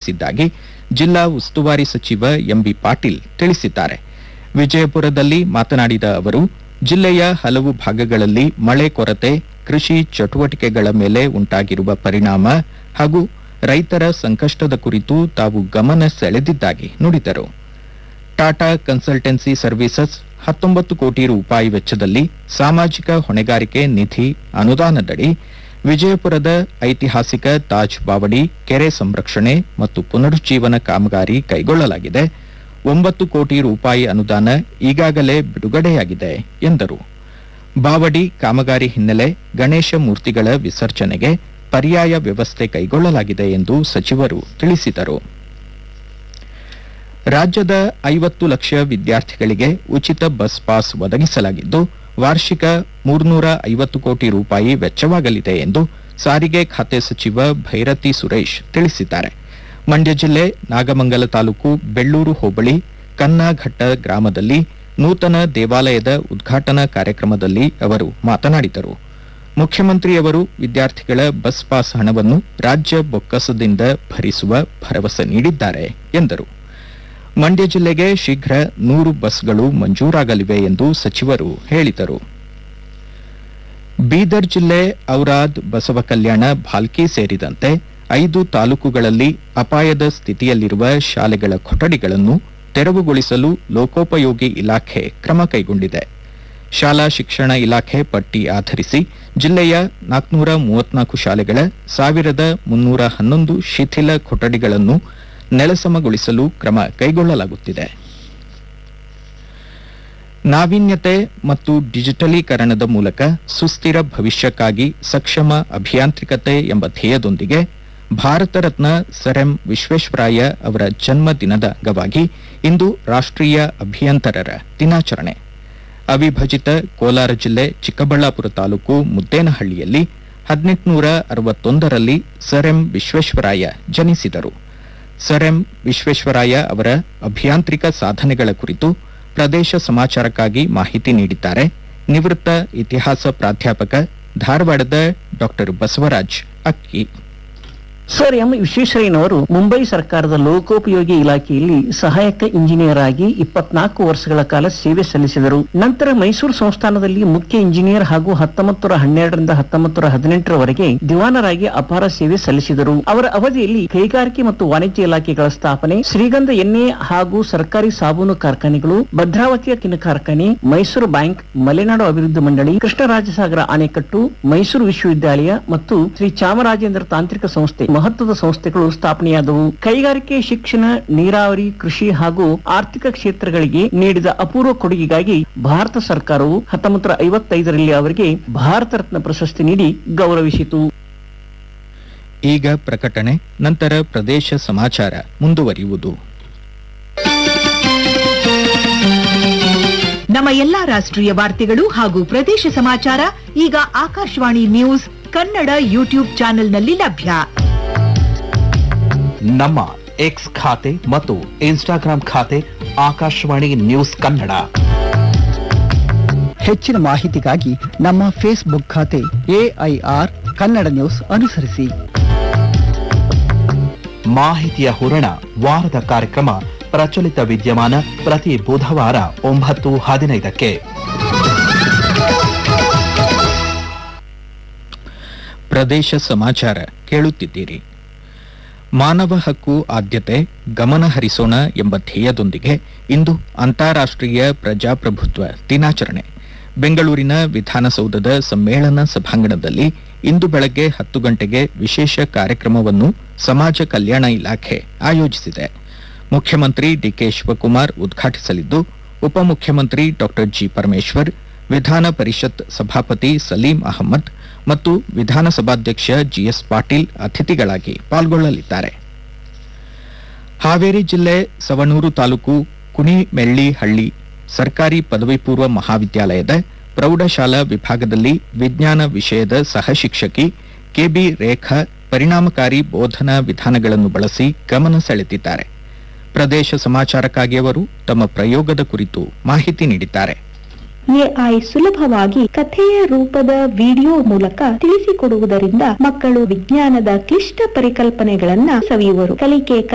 ತಿಳಿಸಿದ್ದಾಗಿ ಜಿಲ್ಲಾ ಉಸ್ತುವಾರಿ ಸಚಿವ ಎಂಬಿ ಪಾಟೀಲ್ ತಿಳಿಸಿದ್ದಾರೆ ವಿಜಯಪುರದಲ್ಲಿ ಮಾತನಾಡಿದ ಅವರು ಜಿಲ್ಲೆಯ ಹಲವು ಭಾಗಗಳಲ್ಲಿ ಮಳೆ ಕೊರತೆ ಕೃಷಿ ಚಟುವಟಿಕೆಗಳ ಮೇಲೆ ಉಂಟಾಗಿರುವ ಪರಿಣಾಮ ಹಾಗೂ ರೈತರ ಸಂಕಷ್ಟದ ಕುರಿತು ತಾವು ಗಮನ ಸೆಳೆದಿದ್ದಾಗಿ ನುಡಿದರು ಟಾಟಾ ಕನ್ಸಲ್ಟೆನ್ಸಿ ಸರ್ವಿಸಸ್ ಹತ್ತೊಂಬತ್ತು ಕೋಟಿ ರೂಪಾಯಿ ವೆಚ್ಚದಲ್ಲಿ ಸಾಮಾಜಿಕ ಹೊಣೆಗಾರಿಕೆ ನಿಧಿ ಅನುದಾನದಡಿ ವಿಜಯಪುರದ ಐತಿಹಾಸಿಕ ತಾಜ್ ಬಾವಡಿ ಕೆರೆ ಸಂರಕ್ಷಣೆ ಮತ್ತು ಪುನರುಜ್ಜೀವನ ಕಾಮಗಾರಿ ಕೈಗೊಳ್ಳಲಾಗಿದೆ ಒಂಬತ್ತು ಕೋಟಿ ರೂಪಾಯಿ ಅನುದಾನ ಈಗಾಗಲೇ ಬಿಡುಗಡೆಯಾಗಿದೆ ಎಂದರು ಬಾವಡಿ ಕಾಮಗಾರಿ ಹಿನ್ನೆಲೆ ಗಣೇಶ ಮೂರ್ತಿಗಳ ವಿಸರ್ಜನೆಗೆ ಪರ್ಯಾಯ ವ್ಯವಸ್ಥೆ ಕೈಗೊಳ್ಳಲಾಗಿದೆ ಎಂದು ಸಚಿವರು ತಿಳಿಸಿದರು ರಾಜ್ಯದ ಐವತ್ತು ಲಕ್ಷ ವಿದ್ಯಾರ್ಥಿಗಳಿಗೆ ಉಚಿತ ಬಸ್ ಪಾಸ್ ಒದಗಿಸಲಾಗಿದ್ದು ವಾರ್ಷಿಕ ಮೂರ್ನೂರ ಐವತ್ತು ಕೋಟಿ ರೂಪಾಯಿ ವೆಚ್ಚವಾಗಲಿದೆ ಎಂದು ಸಾರಿಗೆ ಖಾತೆ ಸಚಿವ ಭೈರತಿ ಸುರೇಶ್ ತಿಳಿಸಿದ್ದಾರೆ ಮಂಡ್ಯ ಜಿಲ್ಲೆ ನಾಗಮಂಗಲ ತಾಲೂಕು ಬೆಳ್ಳೂರು ಹೋಬಳಿ ಕನ್ನಾಘಟ್ಟ ಗ್ರಾಮದಲ್ಲಿ ನೂತನ ದೇವಾಲಯದ ಉದ್ಘಾಟನಾ ಕಾರ್ಯಕ್ರಮದಲ್ಲಿ ಅವರು ಮಾತನಾಡಿದರು ಮುಖ್ಯಮಂತ್ರಿಯವರು ವಿದ್ಯಾರ್ಥಿಗಳ ಬಸ್ ಪಾಸ್ ಹಣವನ್ನು ರಾಜ್ಯ ಬೊಕ್ಕಸದಿಂದ ಭರಿಸುವ ಭರವಸೆ ನೀಡಿದ್ದಾರೆ ಎಂದರು ಮಂಡ್ಯ ಜಿಲ್ಲೆಗೆ ಶೀಘ್ರ ನೂರು ಬಸ್ಗಳು ಮಂಜೂರಾಗಲಿವೆ ಎಂದು ಸಚಿವರು ಹೇಳಿದರು ಬೀದರ್ ಜಿಲ್ಲೆ ಔರಾದ್ ಬಸವ ಕಲ್ಯಾಣ ಭಾಲ್ಕಿ ಸೇರಿದಂತೆ ಐದು ತಾಲೂಕುಗಳಲ್ಲಿ ಅಪಾಯದ ಸ್ಥಿತಿಯಲ್ಲಿರುವ ಶಾಲೆಗಳ ಕೊಠಡಿಗಳನ್ನು ತೆರವುಗೊಳಿಸಲು ಲೋಕೋಪಯೋಗಿ ಇಲಾಖೆ ಕ್ರಮ ಕೈಗೊಂಡಿದೆ ಶಾಲಾ ಶಿಕ್ಷಣ ಇಲಾಖೆ ಪಟ್ಟಿ ಆಧರಿಸಿ ಜಿಲ್ಲೆಯ ನಾಲ್ಕುನೂರ ಮೂವತ್ನಾಲ್ಕು ಶಾಲೆಗಳ ಸಾವಿರದ ಮುನ್ನೂರ ಹನ್ನೊಂದು ಶಿಥಿಲ ಕೊಠಡಿಗಳನ್ನು ನೆಲಸಮಗೊಳಿಸಲು ಕ್ರಮ ಕೈಗೊಳ್ಳಲಾಗುತ್ತಿದೆ ನಾವೀನ್ಯತೆ ಮತ್ತು ಡಿಜಿಟಲೀಕರಣದ ಮೂಲಕ ಸುಸ್ಥಿರ ಭವಿಷ್ಯಕ್ಕಾಗಿ ಸಕ್ಷಮ ಅಭಿಯಾಂತ್ರಿಕತೆ ಎಂಬ ಧ್ಯೇಯದೊಂದಿಗೆ ಭಾರತ ರತ್ನ ಸರ್ ಎಂ ವಿಶ್ವೇಶ್ವರಾಯ ಅವರ ಜನ್ಮ ದಿನದ ಅಂಗವಾಗಿ ಇಂದು ರಾಷ್ಟ್ರೀಯ ಅಭಿಯಂತರರ ದಿನಾಚರಣೆ ಅವಿಭಜಿತ ಕೋಲಾರ ಜಿಲ್ಲೆ ಚಿಕ್ಕಬಳ್ಳಾಪುರ ತಾಲೂಕು ಮುದ್ದೇನಹಳ್ಳಿಯಲ್ಲಿ ಹದಿನೆಂಟುನೂರ ಅರವತ್ತೊಂದರಲ್ಲಿ ಸರ್ ಎಂ ವಿಶ್ವೇಶ್ವರಾಯ ಜನಿಸಿದರು ಸರ್ ಎಂ ವಿಶ್ವೇಶ್ವರಾಯ ಅವರ ಅಭಿಯಾಂತ್ರಿಕ ಸಾಧನೆಗಳ ಕುರಿತು ಪ್ರದೇಶ ಸಮಾಚಾರಕ್ಕಾಗಿ ಮಾಹಿತಿ ನೀಡಿದ್ದಾರೆ ನಿವೃತ್ತ ಇತಿಹಾಸ ಪ್ರಾಧ್ಯಾಪಕ ಧಾರವಾಡದ ಡಾಕ್ಟರ್ ಬಸವರಾಜ್ ಅಕ್ಕಿ ಸರ್ ಎಂ ವಿಶ್ವೇಶ್ವರಯ್ಯನವರು ಮುಂಬೈ ಸರ್ಕಾರದ ಲೋಕೋಪಯೋಗಿ ಇಲಾಖೆಯಲ್ಲಿ ಸಹಾಯಕ ಇಂಜಿನಿಯರ್ ಆಗಿ ಇಪ್ಪತ್ನಾಲ್ಕು ವರ್ಷಗಳ ಕಾಲ ಸೇವೆ ಸಲ್ಲಿಸಿದರು ನಂತರ ಮೈಸೂರು ಸಂಸ್ಥಾನದಲ್ಲಿ ಮುಖ್ಯ ಇಂಜಿನಿಯರ್ ಹಾಗೂ ಹತ್ತೊಂಬತ್ತು ಹನ್ನೆರಡರಿಂದ ಹತ್ತೊಂಬತ್ತು ಹದಿನೆಂಟರವರೆಗೆ ದಿವಾನರಾಗಿ ಅಪಾರ ಸೇವೆ ಸಲ್ಲಿಸಿದರು ಅವರ ಅವಧಿಯಲ್ಲಿ ಕೈಗಾರಿಕೆ ಮತ್ತು ವಾಣಿಜ್ಯ ಇಲಾಖೆಗಳ ಸ್ಥಾಪನೆ ಶ್ರೀಗಂಧ ಎಣ್ಣೆ ಹಾಗೂ ಸರ್ಕಾರಿ ಸಾಬೂನು ಕಾರ್ಖಾನೆಗಳು ಭದ್ರಾವತಿಯ ಕಿನ ಕಾರ್ಖಾನೆ ಮೈಸೂರು ಬ್ಯಾಂಕ್ ಮಲೆನಾಡು ಅಭಿವೃದ್ಧಿ ಮಂಡಳಿ ಕೃಷ್ಣರಾಜಸಾಗರ ಅಣೆಕಟ್ಟು ಮೈಸೂರು ವಿಶ್ವವಿದ್ಯಾಲಯ ಮತ್ತು ಶ್ರೀ ಚಾಮರಾಜೇಂದ್ರ ತಾಂತ್ರಿಕ ಸಂಸ್ಥೆ ಮಹತ್ವದ ಸಂಸ್ಥೆಗಳು ಸ್ಥಾಪನೆಯಾದವು ಕೈಗಾರಿಕೆ ಶಿಕ್ಷಣ ನೀರಾವರಿ ಕೃಷಿ ಹಾಗೂ ಆರ್ಥಿಕ ಕ್ಷೇತ್ರಗಳಿಗೆ ನೀಡಿದ ಅಪೂರ್ವ ಕೊಡುಗೆಗಾಗಿ ಭಾರತ ಸರ್ಕಾರವು ಹತ್ತೊಂಬತ್ತು ಐವತ್ತೈದರಲ್ಲಿ ಅವರಿಗೆ ಭಾರತ ರತ್ನ ಪ್ರಶಸ್ತಿ ನೀಡಿ ಗೌರವಿಸಿತು ಈಗ ಪ್ರಕಟಣೆ ನಂತರ ಪ್ರದೇಶ ಸಮಾಚಾರ ಮುಂದುವರಿಯುವುದು ನಮ್ಮ ಎಲ್ಲಾ ರಾಷ್ಟ್ರೀಯ ವಾರ್ತೆಗಳು ಹಾಗೂ ಪ್ರದೇಶ ಸಮಾಚಾರ ಈಗ ಆಕಾಶವಾಣಿ ನ್ಯೂಸ್ ಕನ್ನಡ ಯೂಟ್ಯೂಬ್ ಚಾನೆಲ್ನಲ್ಲಿ ಲಭ್ಯ ನಮ್ಮ ಎಕ್ಸ್ ಖಾತೆ ಮತ್ತು ಇನ್ಸ್ಟಾಗ್ರಾಂ ಖಾತೆ ಆಕಾಶವಾಣಿ ನ್ಯೂಸ್ ಕನ್ನಡ ಹೆಚ್ಚಿನ ಮಾಹಿತಿಗಾಗಿ ನಮ್ಮ ಫೇಸ್ಬುಕ್ ಖಾತೆ ಎಐಆರ್ ಕನ್ನಡ ನ್ಯೂಸ್ ಅನುಸರಿಸಿ ಮಾಹಿತಿಯ ಹೂರಣ ವಾರದ ಕಾರ್ಯಕ್ರಮ ಪ್ರಚಲಿತ ವಿದ್ಯಮಾನ ಪ್ರತಿ ಬುಧವಾರ ಒಂಬತ್ತು ಹದಿನೈದಕ್ಕೆ ಪ್ರದೇಶ ಸಮಾಚಾರ ಕೇಳುತ್ತಿದ್ದೀರಿ ಮಾನವ ಹಕ್ಕು ಆದ್ಯತೆ ಗಮನ ಹರಿಸೋಣ ಎಂಬ ಧ್ಯೇಯದೊಂದಿಗೆ ಇಂದು ಅಂತಾರಾಷ್ಟ್ರೀಯ ಪ್ರಜಾಪ್ರಭುತ್ವ ದಿನಾಚರಣೆ ಬೆಂಗಳೂರಿನ ವಿಧಾನಸೌಧದ ಸಮ್ಮೇಳನ ಸಭಾಂಗಣದಲ್ಲಿ ಇಂದು ಬೆಳಗ್ಗೆ ಹತ್ತು ಗಂಟೆಗೆ ವಿಶೇಷ ಕಾರ್ಯಕ್ರಮವನ್ನು ಸಮಾಜ ಕಲ್ಯಾಣ ಇಲಾಖೆ ಆಯೋಜಿಸಿದೆ ಮುಖ್ಯಮಂತ್ರಿ ಡಿಕೆ ಶಿವಕುಮಾರ್ ಉದ್ಘಾಟಿಸಲಿದ್ದು ಉಪಮುಖ್ಯಮಂತ್ರಿ ಡಾಕ್ಟರ್ ಜಿ ಪರಮೇಶ್ವರ್ ವಿಧಾನ ಪರಿಷತ್ ಸಭಾಪತಿ ಸಲೀಂ ಅಹಮದ್ ಮತ್ತು ವಿಧಾನಸಭಾಧ್ಯಕ್ಷ ಜಿಎಸ್ ಪಾಟೀಲ್ ಅತಿಥಿಗಳಾಗಿ ಪಾಲ್ಗೊಳ್ಳಲಿದ್ದಾರೆ ಹಾವೇರಿ ಜಿಲ್ಲೆ ಸವಣೂರು ತಾಲೂಕು ಕುಣಿಮೆಳ್ಳಿಹಳ್ಳಿ ಸರ್ಕಾರಿ ಪದವಿ ಪೂರ್ವ ಮಹಾವಿದ್ಯಾಲಯದ ಪ್ರೌಢಶಾಲಾ ವಿಭಾಗದಲ್ಲಿ ವಿಜ್ಞಾನ ವಿಷಯದ ಸಹಶಿಕ್ಷಕಿ ಕೆಬಿ ರೇಖಾ ಪರಿಣಾಮಕಾರಿ ಬೋಧನಾ ವಿಧಾನಗಳನ್ನು ಬಳಸಿ ಗಮನ ಸೆಳೆದಿದ್ದಾರೆ ಪ್ರದೇಶ ಸಮಾಚಾರಕ್ಕಾಗಿ ಅವರು ತಮ್ಮ ಪ್ರಯೋಗದ ಕುರಿತು ಮಾಹಿತಿ ನೀಡಿದ್ದಾರೆ ಎಐ ಸುಲಭವಾಗಿ ಕಥೆಯ ರೂಪದ ವಿಡಿಯೋ ಮೂಲಕ ತಿಳಿಸಿಕೊಡುವುದರಿಂದ ಮಕ್ಕಳು ವಿಜ್ಞಾನದ ಕ್ಲಿಷ್ಟ ಪರಿಕಲ್ಪನೆಗಳನ್ನ ಸವಿಯುವರು ಕಲಿಕೆ